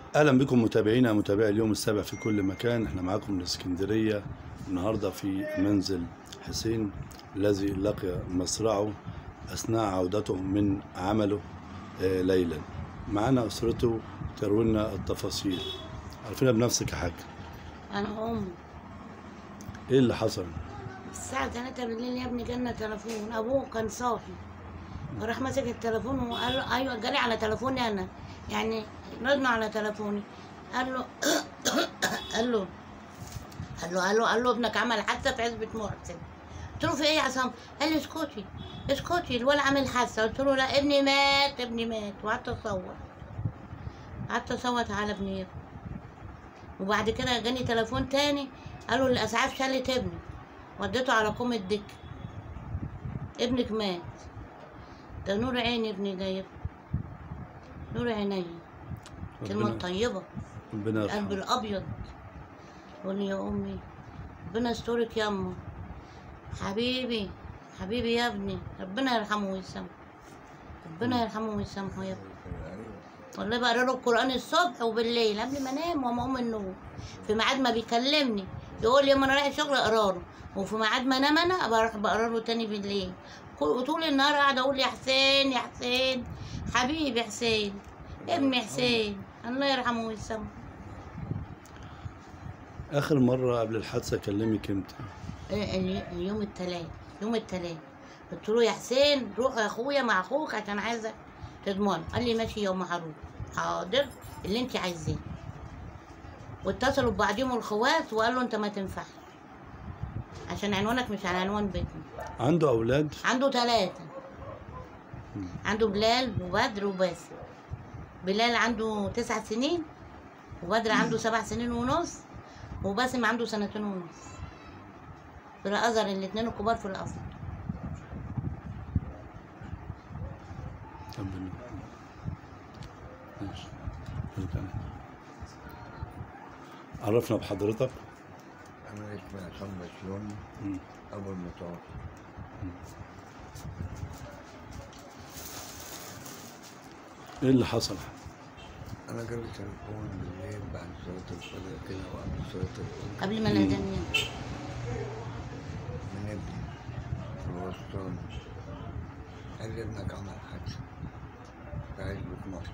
اهلا بكم متابعينا متابعي اليوم السابع في كل مكان احنا معاكم من اسكندريه النهارده في منزل حسين الذي لقي مصرعه اثناء عودته من عمله آه، ليلا معانا اسرته تروي لنا التفاصيل عرفنا بنفسك يا حاج انا ام ايه اللي حصل الساعة 3 بالليل يا ابني جالنا تليفون ابوه كان صاحي فراح ماسك التليفون وقال له ايوه جالي على تليفوني انا يعني ردنا على تليفوني قال له قال له قال له قال له قال له ابنك عمل حادثة في عزبة محسن قلت له في ايه يا عصام؟ قال لي اسكتي اسكتي الولد عامل حادثة قلت له لا ابني مات ابني مات وقعدت اصوت قعدت اصوت على ابني وبعد كده جاني تليفون تاني قالوا الاسعاف شالت ابني وديته على قوم الدك ابنك مات ده نور عين ابني جايب نور عيني كلمة ربنا طيبة ربنا القلب يرحمه الأبيض قول يا أمي ربنا يسترك يا أمه حبيبي حبيبي يا ابني ربنا يرحمه ويسامحه ربنا يرحمه ويسامحه يا ابني والله بقرا له القرآن الصبح وبالليل قبل ما انام وما اقوم من النوم في ميعاد ما بيكلمني يقول لي اما انا رايح الشغل اقرا له وفي ميعاد ما انام انا بروح بقرا له تاني بالليل كل- وطول النهار قاعده اقول يا حسين يا حسين حبيبي حسين ابني حسين الله يرحمه ويسامحه اخر مره قبل الحادثه كلمك امتى ال- ال- اليوم التلات يوم التلات قلت له يا حسين روح يا اخويا مع اخوك عشان عايزك تضمن قال لي ماشي يوم هروح حاضر اللي انت عايزاه واتصلوا ببعضهم الخوات وقالوا انت ما تنفعش عشان عنوانك مش على عنوان بيتنا عنده اولاد عنده ثلاثة عنده بلال وبدر وباسم بلال عنده تسع سنين وبدر عنده سبع سنين ونص وباسم عنده سنتين ونص في الأزهر الاتنين الكبار في الأزهر ربنا ماشي شكراً. عرفنا بحضرتك أنا اسمي عصام بسيوني مم. أبو المتوفى ايه اللي حصل أنا جالي تليفون بالليل بعد صلاة الفجر كده وقبل صلاة الفجر قبل ما الأذان ينام من ابني في الوسطاني قال لي ابنك عمل حادثة في عزبة مصر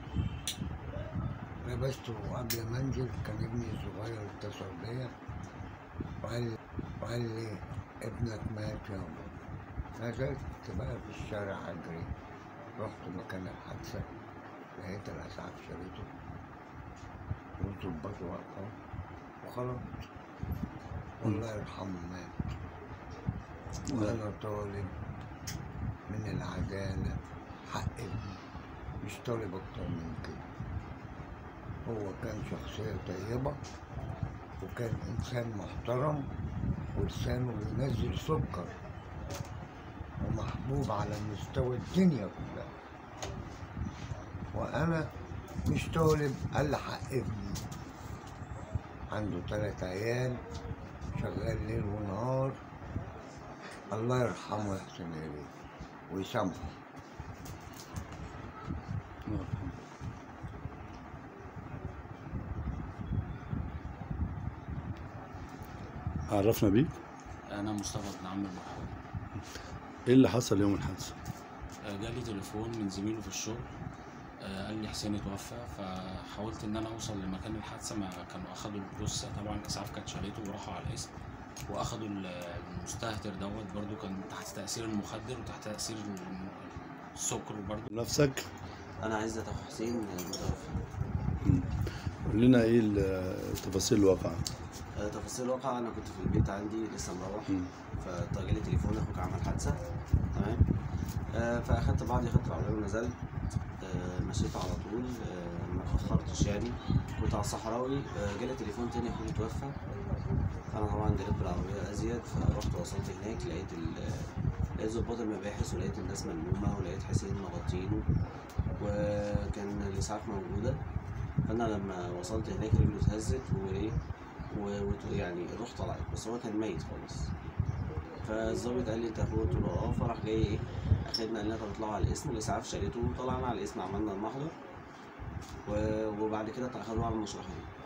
لبسته قبل ما انزل كان ابني الصغير اتصل بيا وقال لي وقال لي ابنك مات يا ابو نزلت بقى في الشارع اجري رحت مكان الحادثة لقيت الاسعاف شالته والظباط واقفة وخلاص والله يرحمه مات وأنا طالب من العدالة حق ابني مش طالب أكتر من كده هو كان شخصية طيبة وكان إنسان محترم ولسانه بينزل سكر ومحبوب على مستوى الدنيا كلها وأنا مش طالب قال حق ابني عنده تلات عيال شغال ليل ونهار الله يرحمه ويحسن إليه ويسامحه الله يرحمه. عرفنا بيك انا مصطفى بن عم المحاور ايه اللي حصل يوم الحادثه جالي تليفون من زميله في الشغل آه، قال لي حسين اتوفى فحاولت ان انا اوصل لمكان الحادثه ما كانوا اخدوا الجثه طبعا الاسعاف كانت شالته وراحوا على الاسم واخدوا ال- المستهتر دوت برضو كان تحت تاثير المخدر وتحت تاثير الم- السكر برضو نفسك انا عزت اخو حسين متوفى مم. قول لنا ايه ال- تفاصيل الواقعه آه، تفاصيل الواقع انا كنت في البيت عندي لسه مروح مم. فجالي تليفون اخوك عمل حادثه تمام آه، فاخدت بعضي خدت العربيه ونزلت آه، مشيت على طول آه، ما اتاخرتش يعني كنت على الصحراوي آه، جالي تليفون تاني اخوي توفى فانا طبعا جريت بالعربيه ازيد فرحت وصلت هناك لقيت ال لقيت ظباط المباحث ولقيت الناس ملمومه ولقيت حسين مغطينه وكان الاسعاف موجوده فانا لما وصلت هناك رجله اتهزت وايه و- وت- يعني الروح طلعت بس هو كان ميت خالص فالظابط قال لي انت اخوه قلت له اه فراح جاي ايه اخدنا قال لنا طب اطلعوا على الاسم الاسعاف شالته وطلعنا على الاسم عملنا المحضر و- وبعد كده اخدوه على المشرحيه